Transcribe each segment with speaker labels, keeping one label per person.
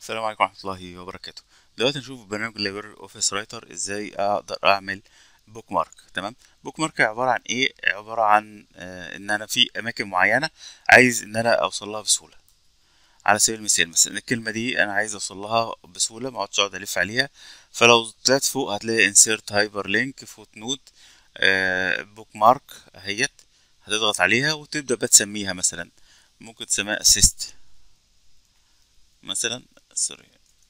Speaker 1: السلام عليكم ورحمة الله وبركاته دلوقتي نشوف برنامج ليبر اوفيس رايتر ازاي اقدر اعمل بوك مارك تمام بوك مارك عبارة عن ايه عبارة عن آه ان انا في اماكن معينة عايز ان انا اوصل لها بسهولة على سبيل المثال مثلا الكلمة دي انا عايز اوصل لها بسهولة ما اقعدش اقعد الف عليها فلو طلعت فوق هتلاقي insert hyper link فوت نوت بوك مارك اهيت هتضغط عليها وتبدأ بقى تسميها مثلا ممكن تسميها assist مثلا سوري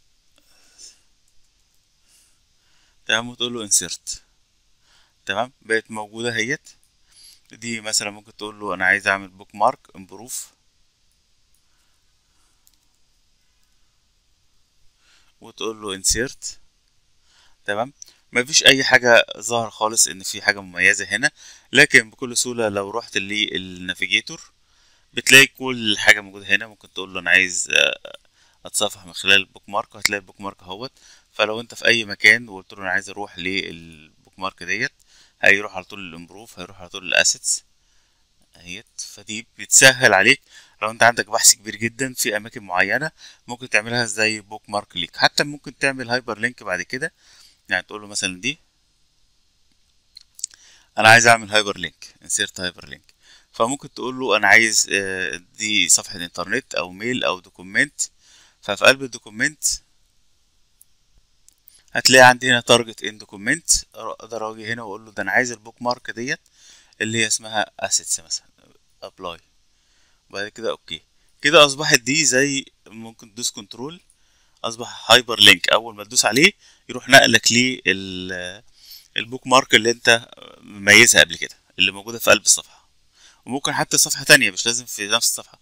Speaker 1: تمام وتقول له insert تمام بقت موجودة اهيت دي مثلا ممكن تقول له انا عايز اعمل بوك مارك امبروف وتقول له insert تمام مفيش اي حاجة ظاهر خالص ان في حاجة مميزة هنا لكن بكل سهولة لو رحت للنافيجيتور بتلاقي كل حاجة موجودة هنا ممكن تقول له انا عايز اتصفح من خلال البوك مارك وهتلاقي البوك مارك اهوت فلو انت في اي مكان وقلت له انا عايز اروح للبوك مارك ديت هيروح على طول للامبروف هيروح على طول للاسيتس اهيت فدي بتسهل عليك لو انت عندك بحث كبير جدا في اماكن معينه ممكن تعملها زي بوك مارك ليك حتى ممكن تعمل هايبر لينك بعد كده يعني تقول له مثلا دي انا عايز اعمل هايبر لينك انسيرت هايبر لينك فممكن تقول له انا عايز دي صفحه انترنت او ميل او دوكومنت ففي قلب الدوكومنت هتلاقي عندي هنا تارجت ان دوكومنت اقدر اجي هنا واقول له ده انا عايز البوك مارك ديت اللي هي اسمها اسيتس مثلا ابلاي وبعد كده اوكي كده اصبحت دي زي ممكن تدوس كنترول اصبح هايبر لينك اول ما تدوس عليه يروح نقلك ليه البوك مارك اللي انت مميزها قبل كده اللي موجوده في قلب الصفحه وممكن حتى صفحه تانية مش لازم في نفس الصفحه